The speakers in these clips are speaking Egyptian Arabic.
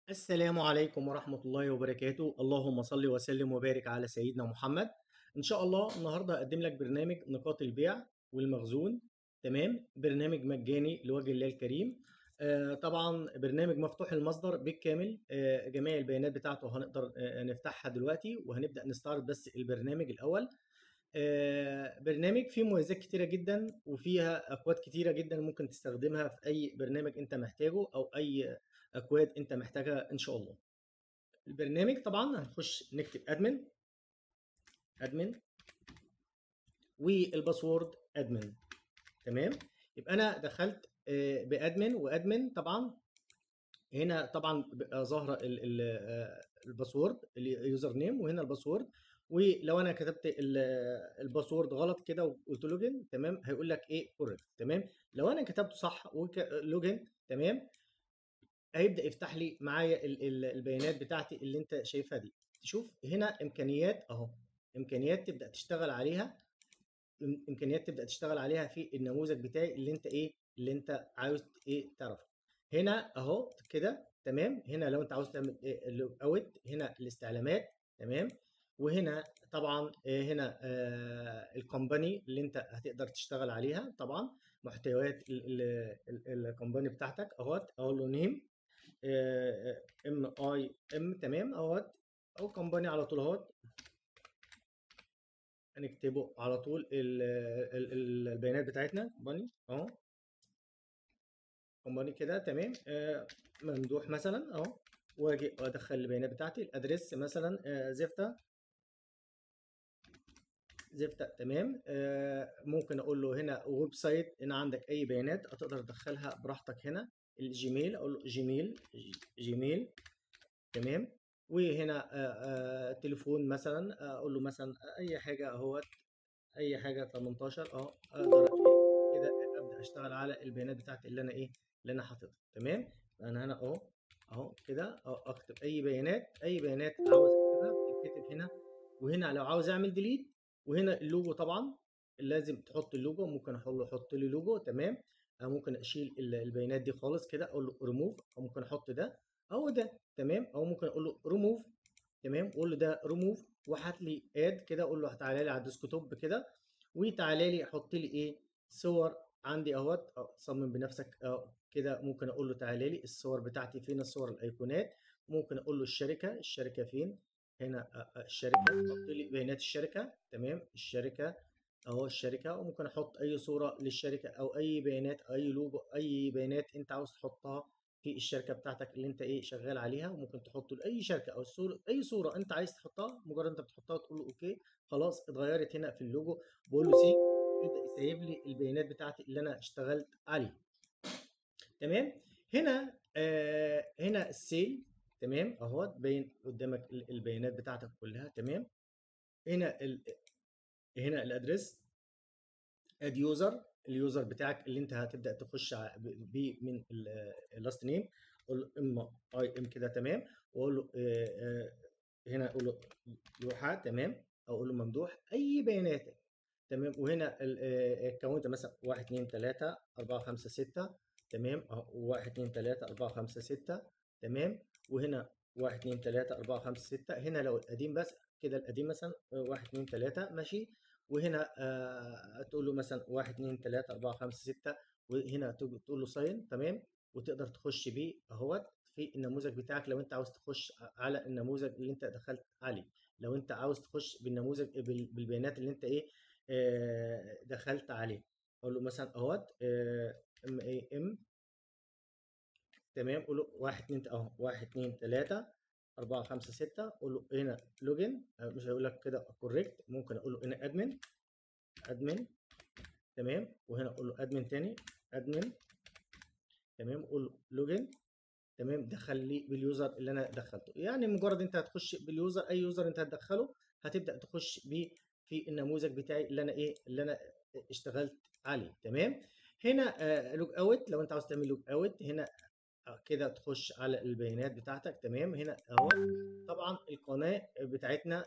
السلام عليكم ورحمة الله وبركاته اللهم صل وسلم وبارك على سيدنا محمد إن شاء الله النهاردة أقدم لك برنامج نقاط البيع والمخزون تمام برنامج مجاني لوجه الله الكريم آه طبعا برنامج مفتوح المصدر بالكامل آه جميع البيانات بتاعته هنقدر آه نفتحها دلوقتي وهنبدأ نستعرض بس البرنامج الأول آه برنامج فيه مميزات كتيرة جدا وفيها أكواد كتيرة جدا ممكن تستخدمها في أي برنامج أنت محتاجه أو أي اكواد انت محتاجها ان شاء الله البرنامج طبعا هنخش نكتب ادمن ادمن والباسورد ادمن تمام يبقى انا دخلت بادمن وادمن طبعا هنا طبعا بقى ظاهره الباسورد اليوزر نيم وهنا الباسورد ولو انا كتبت الباسورد غلط كده وقلت لوجن تمام هيقول لك ايه كوريكت تمام لو انا كتبته صح لوجن تمام هيبدا يفتح لي معايا البيانات بتاعتي اللي انت شايفها دي تشوف هنا امكانيات اهو امكانيات تبدا تشتغل عليها امكانيات تبدا تشتغل عليها في النموذج بتاعي اللي انت ايه اللي انت عاوز ايه تعرفه هنا اهو كده تمام هنا لو انت عاوز تعمل ايه لوج اوت هنا الاستعلامات تمام وهنا طبعا هنا آه الكومباني اللي انت هتقدر تشتغل عليها طبعا محتويات الكومباني بتاعتك اهوت اقول له نيم ام اي ام تمام اهوت او كومباني على طول اهوت هنكتبه على طول ال ال البيانات بتاعتنا كومباني اهو كومباني كده تمام آه ممدوح مثلا اهو واجي ادخل البيانات بتاعتي الادريس مثلا آه زفته زفته تمام آه ممكن اقول له هنا ويب سايت هنا عندك اي بيانات هتقدر تدخلها براحتك هنا الجيميل اقول له جيميل جيميل تمام وهنا آآ آآ تليفون مثلا اقول له مثلا اي حاجه اهوت اي حاجه 18 اهو اقدر كده ابدا اشتغل على البيانات بتاعتي اللي انا ايه اللي انا حاططها تمام انا هنا اهو اهو كده اكتب اي بيانات اي بيانات عاوز اكتبها بتتكتب هنا وهنا لو عاوز اعمل ديليت وهنا اللوجو طبعا لازم تحط اللوجو ممكن اقول له حط لي لوجو تمام أو ممكن اشيل البيانات دي خالص كده اقول له ريموف او ممكن احط ده او ده تمام او ممكن اقول له ريموف تمام اقول له ده ريموف وهات لي اد كده اقول له تعالى لي على الديسكتوب كده وتعالى لي حط لي ايه صور عندي اهوت صمم بنفسك أو كده ممكن اقول له تعالى لي الصور بتاعتي فين الصور الايقونات ممكن اقول له الشركه الشركه فين هنا الشركه حط لي بيانات الشركه تمام الشركه اهو الشركه وممكن احط اي صوره للشركه او اي بيانات اي لوجو اي بيانات انت عاوز تحطها في الشركه بتاعتك اللي انت ايه شغال عليها وممكن تحطه لاي شركه او صوره اي صوره انت عايز تحطها مجرد انت بتحطها تقول له اوكي خلاص اتغيرت هنا في اللوجو بقول له سيب يبدا يسيب لي البيانات بتاعتي اللي انا اشتغلت عليها تمام هنا آه هنا السيل تمام اهو باين قدامك البيانات بتاعتك كلها تمام هنا ال هنا الادريس اد يوزر اليوزر بتاعك اللي انت هتبدا تخش بيه من اللاست نيم قول له ام اي ام كده تمام واقول له هنا اقول له لوحه تمام او اقول له ممدوح اي بياناتك تمام وهنا الكاونت مثلا 1 2 3 4 5 6 تمام اهو 1 2 3 4 5 6 تمام وهنا 1 2 3 4 5 6 هنا لو القديم بس كده القديم مثلا 1 2 3 ماشي وهنا آه تقول له مثلا 1 2 3 4 5 6 وهنا تقول له ساين تمام وتقدر تخش بيه اهوت في النموذج بتاعك لو انت عاوز تخش على النموذج اللي انت دخلت عليه لو انت عاوز تخش بالنموذج بالبيانات اللي انت ايه آه دخلت عليه اقول له مثلا اهوت ام اي ام تمام قول له 1 2 اهو 1 2 3 4 5 6 قول له هنا لوجن مش هيقول لك كده كوريكت ممكن اقول له هنا ادمن ادمن تمام وهنا اقول له ادمن تاني ادمن تمام اقول له لوجن تمام دخل لي باليوزر اللي انا دخلته يعني مجرد انت هتخش باليوزر اي يوزر انت هتدخله هتبدا تخش بيه في النموذج بتاعي اللي انا ايه اللي انا اشتغلت عليه تمام هنا آه لوج اوت لو انت عاوز تعمل لوج اوت هنا كده تخش على البيانات بتاعتك تمام هنا اهو طبعا القناه بتاعتنا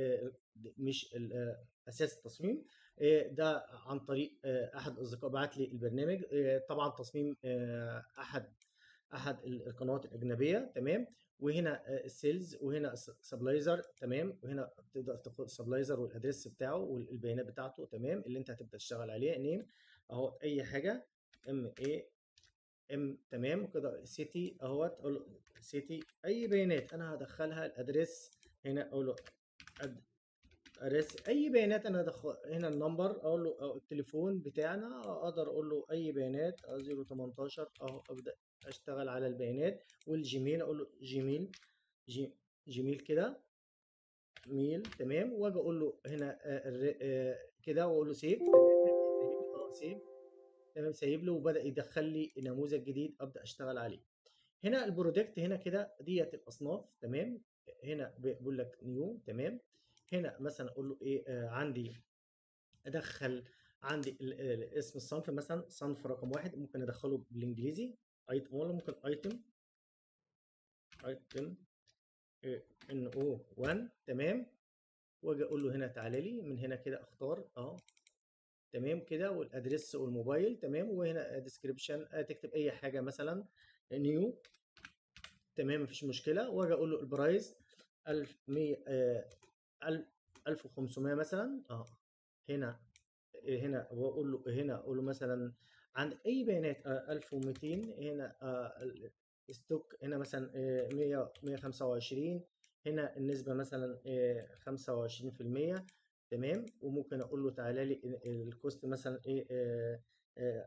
مش اساس التصميم ده عن طريق احد الاصدقاء بعت لي البرنامج طبعا تصميم احد احد ال- القنوات الاجنبيه تمام وهنا السيلز وهنا سبلايزر تمام وهنا تقدر تاخد سبلايزر والادريس بتاعه والبيانات بتاعته تمام اللي انت هتبدا تشتغل عليه نيم اهو اي حاجه ام اي ام تمام كده سيتي اهوت اقول له سيتي اي بيانات انا هدخلها الادريس هنا اقول له ادريس اي بيانات انا ادخل هنا النمبر اقول له أو التليفون بتاعنا اقدر اقول له اي بيانات 018 اهو ابدا اشتغل على البيانات والجيميل اقول له جيميل جي جيميل كده ميل تمام واجي اقول له هنا آه، الر- آه، كده واقول له سيف تمام اه سيف تمام سايب له وبدا يدخل لي نموذج جديد ابدا اشتغل عليه هنا البرودكت هنا كده ديت الاصناف تمام هنا بيقول لك نيو تمام هنا مثلا اقول له ايه آه عندي ادخل عندي ال- ال- اسم الصنف مثلا صنف رقم واحد ممكن ادخله بالانجليزي ايتم ولا ممكن ايتم ايتم ان او 1 تمام واجي اقول له هنا تعالى لي من هنا كده اختار اهو تمام كده والادريس والموبايل تمام وهنا ديسكريبشن تكتب اي حاجه مثلا نيو تمام مفيش مشكله واجي اقول له البرايس 1100 آه، 1000 1500 مثلا اه هنا هنا واقول له هنا اقول له مثلا عند اي بيانات آه، 1200 هنا آه، ستوك هنا مثلا آه، 100 125 هنا النسبة مثلا آه، 25% تمام وممكن اقول له تعالى لي ال- الكوست مثلا ايه آه، آه،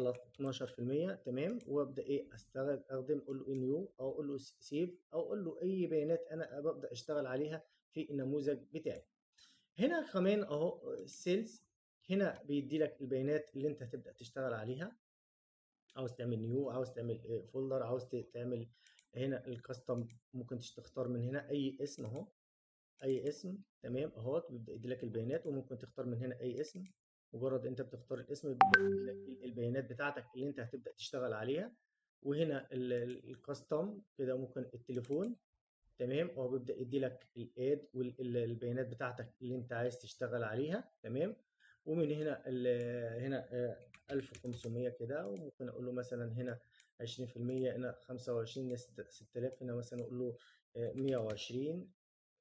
13% تمام وابدا ايه استخدم اقول له نيو او اقول له سيف او اقول له اي بيانات انا ببدا اشتغل عليها في النموذج بتاعي هنا كمان اهو السيلز هنا بيدي لك البيانات اللي انت هتبدا تشتغل عليها عاوز تعمل نيو عاوز تعمل فولدر عاوز ت- تعمل هنا الكاستم ممكن تش- تختار من هنا اي اسم اهو اي اسم تمام اهو بيبدا يدي لك البيانات وممكن تختار من هنا اي اسم مجرد انت بتختار الاسم بيبدا يدي لك البيانات بتاعتك اللي انت هتبدا تشتغل عليها وهنا الكاستم كده ممكن التليفون تمام هو بيبدا يدي لك الاد والبيانات بتاعتك اللي انت عايز تشتغل عليها تمام ومن هنا ال- هنا آه، 1500 كده وممكن اقول له مثلا هنا 20% هنا 25 هنا 6000 هنا مثلا اقول له آه، 120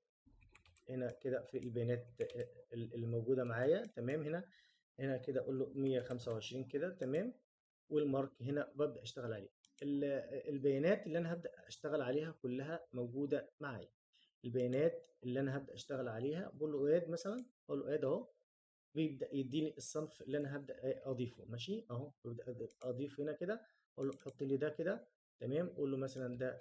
هنا كده في البيانات آه، اللي موجوده معايا تمام هنا هنا كده اقول له 125 كده تمام والمارك هنا ببدا اشتغل عليه ال- البيانات اللي انا هبدا اشتغل عليها كلها موجوده معايا البيانات اللي انا هبدا اشتغل عليها بقول له اد مثلا اقول له اد اهو بيبدا يديني الصنف اللي انا هبدا إيه اضيفه ماشي اهو ببدا اضيف هنا كده اقول له حط لي ده كده تمام اقول له مثلا ده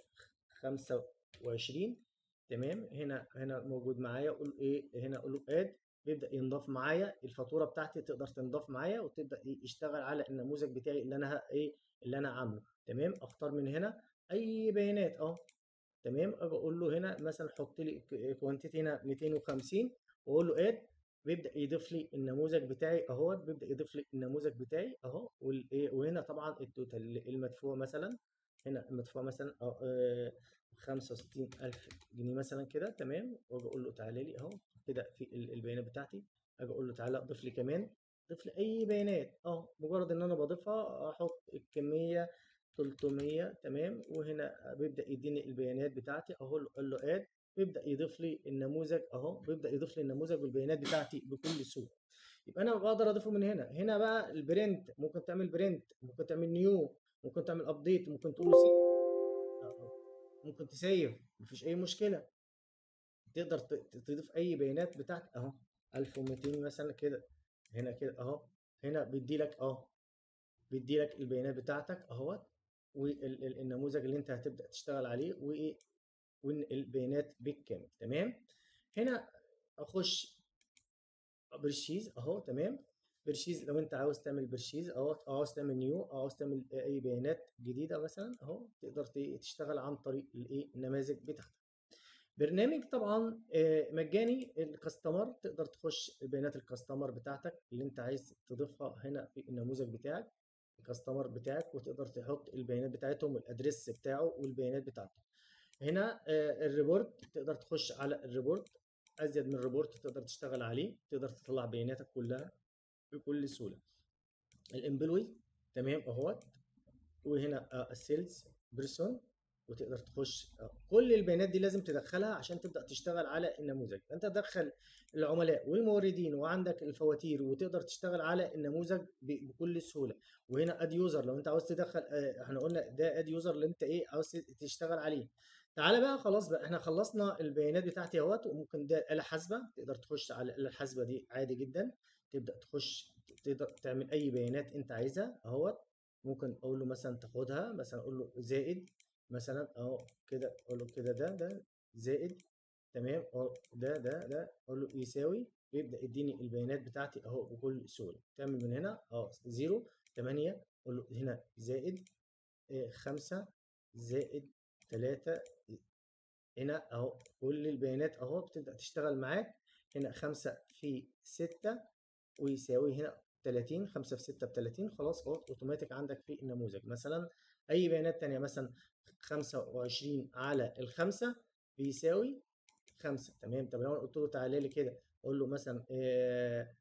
25 تمام هنا هنا موجود معايا اقول ايه هنا اقول له اد بيبدا ينضاف معايا الفاتوره بتاعتي تقدر تنضاف معايا وتبدا يشتغل على النموذج بتاعي اللي انا ه- ايه اللي انا عامله تمام اختار من هنا اي بيانات اه تمام اجي اقول له هنا مثلا حط لي كوانتيتي هنا 250 واقول له اد بيبدا يضيف لي النموذج بتاعي اهو بيبدا يضيف لي النموذج بتاعي اهو والايه وهنا طبعا التوتال المدفوع مثلا هنا المدفوع مثلا اه آه، 65000 جنيه مثلا كده تمام واجي اقول له تعالى لي اهو كده في ال- البيانات بتاعتي اجي اقول له تعالى اضيف لي كمان ضيف لي اي بيانات اه مجرد ان انا بضيفها احط الكميه 300 تمام وهنا بيبدا يديني البيانات بتاعتي اهو اقول له اد بيبدا يضيف لي النموذج اهو بيبدا يضيف لي النموذج والبيانات بتاعتي بكل سهوله يبقى انا بقدر اضيفه من هنا هنا بقى البرنت ممكن تعمل برنت ممكن تعمل نيو ممكن تعمل ابديت ممكن تقول له سي ممكن تسيف مفيش اي مشكله تقدر ت- ت- تضيف اي بيانات بتاعتك اهو 1200 مثلا كده هنا كده اهو هنا بيدي لك اهو بيدي لك البيانات بتاعتك اهوت والنموذج اللي انت هتبدا تشتغل عليه وايه والبيانات بالكامل تمام هنا اخش برشيز اهو تمام برشيز لو انت عاوز تعمل برشيز او أو عاوز تعمل نيو او عاوز تعمل اي بيانات جديده مثلا اهو تقدر ت- تشتغل عن طريق الايه النماذج بتاعتك برنامج طبعا آه، مجاني الكاستمر تقدر تخش بيانات الكاستمر بتاعتك اللي انت عايز تضيفها هنا في النموذج بتاعك الكاستمر بتاعك وتقدر تحط البيانات بتاعتهم والادريس بتاعه والبيانات بتاعته هنا آه، الريبورت تقدر تخش على الريبورت ازيد من ريبورت تقدر تشتغل عليه تقدر تطلع بياناتك كلها بكل سهوله الامبلوي تمام اهوت وهنا آه، السيلز بيرسون وتقدر تخش آه، كل البيانات دي لازم تدخلها عشان تبدا تشتغل على النموذج انت تدخل العملاء والموردين وعندك الفواتير وتقدر تشتغل على النموذج ب- بكل سهوله وهنا اد يوزر لو انت عاوز تدخل آه، احنا قلنا ده اد يوزر اللي انت ايه عاوز تشتغل عليه تعالى بقى خلاص بقى احنا خلصنا البيانات بتاعتي اهوت وممكن ده آلة حاسبة تقدر تخش على الآلة الحاسبة دي عادي جدا تبدأ تخش تقدر تعمل أي بيانات أنت عايزها اهوت ممكن أقول له مثلا تاخدها مثلا أقول له زائد مثلا أهو كده أقول له كده ده ده زائد تمام أهو ده ده ده أقول له يساوي بيبدأ يديني البيانات بتاعتي أهو بكل سهولة تعمل من هنا أهو زيرو تمانية أقول له هنا زائد إيه، خمسة زائد تلاتة هنا اهو كل البيانات اهو بتبدأ تشتغل معاك هنا خمسة في ستة ويساوي هنا 30 5 في 6 ب 30 خلاص اهو اوتوماتيك عندك في النموذج مثلا اي بيانات تانية مثلا 25 على الخمسة بيساوي 5 تمام طب لو انا قلت له تعالى لي كده اقول له مثلا آه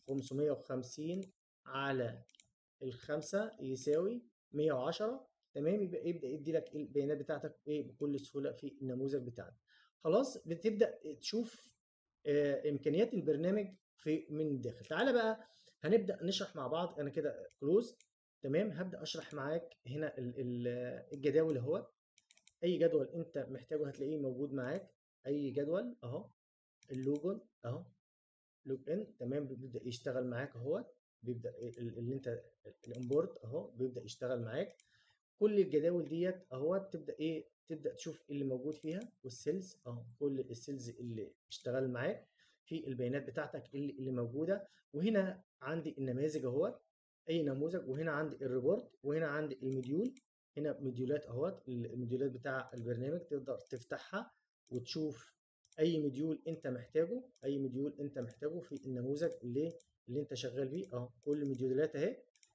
550 على الخمسة يساوي 110 تمام يبقى يبدا يدي لك البيانات بتاعتك ايه بكل سهوله في النموذج بتاعك خلاص بتبدا تشوف آه، امكانيات البرنامج في من الداخل تعالى بقى هنبدا نشرح مع بعض انا كده كلوز تمام هبدا اشرح معاك هنا ال- ال- الجداول اهو اي جدول انت محتاجه هتلاقيه موجود معاك اي جدول اهو اللوجون اهو لوج ان تمام بيبدا يشتغل معاك اهو بيبدا ال- اللي انت الامبورت اهو بيبدا يشتغل معاك كل الجداول ديت اهو تبدا ايه تبدا تشوف اللي موجود فيها والسيلز اهو كل السيلز اللي اشتغل معاك في البيانات بتاعتك اللي, اللي موجوده وهنا عندي النماذج اهو اي نموذج وهنا عندي الريبورت وهنا عندي المديول هنا مديولات اهوت المديولات بتاع البرنامج تقدر تفتحها وتشوف اي مديول انت محتاجه اي مديول انت محتاجه في النموذج اللي اللي انت شغال بيه اهو كل المديولات اهي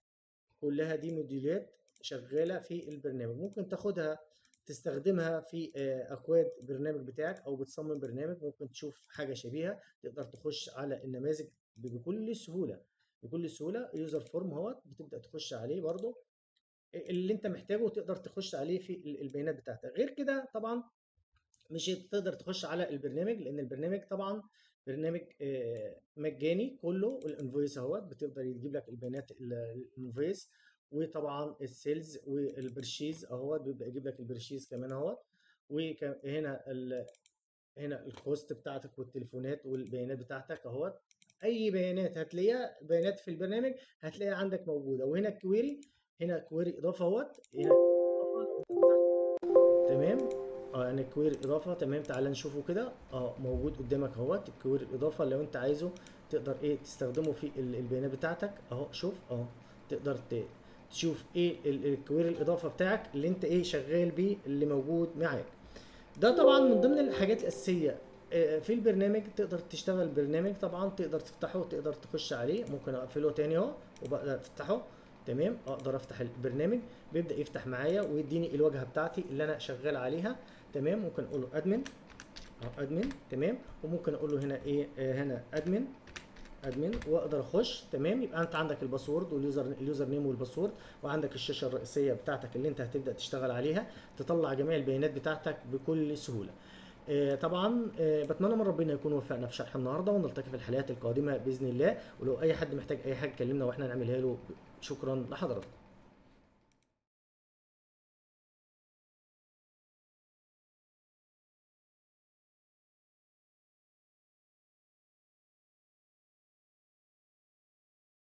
كلها دي مديولات شغاله في البرنامج ممكن تاخدها تستخدمها في آه، اكواد برنامج بتاعك او بتصمم برنامج ممكن تشوف حاجه شبيهه تقدر تخش على النماذج بكل سهوله بكل سهوله يوزر فورم اهوت بتبدا تخش عليه برضو اللي انت محتاجه تقدر تخش عليه في ال- البيانات بتاعتك غير كده طبعا مش هتقدر تخش على البرنامج لان البرنامج طبعا برنامج آه، مجاني كله الانفويس اهوت بتقدر يجيب لك البيانات ال- الانفويس وطبعا السيلز والبرشيز اهوت بيبدا يجيب لك البرشيز كمان اهوت وهنا ال... هنا الكوست بتاعتك والتليفونات والبيانات بتاعتك اهوت اي بيانات هتلاقيها بيانات في البرنامج هتلاقيها عندك موجوده وهنا الكويري هنا كويري اضافه اهوت هنا إضافة لو أنت فتحت تمام اه يعني كوير اضافه تمام تعال نشوفه كده اه موجود قدامك اهوت الكوير الاضافه لو انت عايزه تقدر ايه تستخدمه في ال- البيانات بتاعتك اهو شوف اهو تقدر ت- تشوف ايه ال- الكوير الاضافه بتاعك اللي انت ايه شغال بيه اللي موجود معاك ده طبعا من ضمن الحاجات الاساسيه آه، في البرنامج تقدر تشتغل البرنامج طبعا تقدر تفتحه وتقدر تخش عليه ممكن اقفله تاني اهو وبقدر افتحه تمام اقدر افتح البرنامج بيبدا يفتح معايا ويديني الواجهه بتاعتي اللي انا شغال عليها تمام ممكن اقول له ادمن اه ادمن تمام وممكن اقول له هنا ايه آه هنا ادمن ادمن واقدر اخش تمام يبقى انت عندك الباسورد واليوزر اليوزر نيم والباسورد وعندك الشاشه الرئيسيه بتاعتك اللي انت هتبدا تشتغل عليها تطلع جميع البيانات بتاعتك بكل سهوله آه، طبعا آه، بتمنى من ربنا يكون وفقنا في شرح النهارده ونلتقي في الحلقات القادمه باذن الله ولو اي حد محتاج اي حاجه كلمنا واحنا نعملها له شكرا لحضراتكم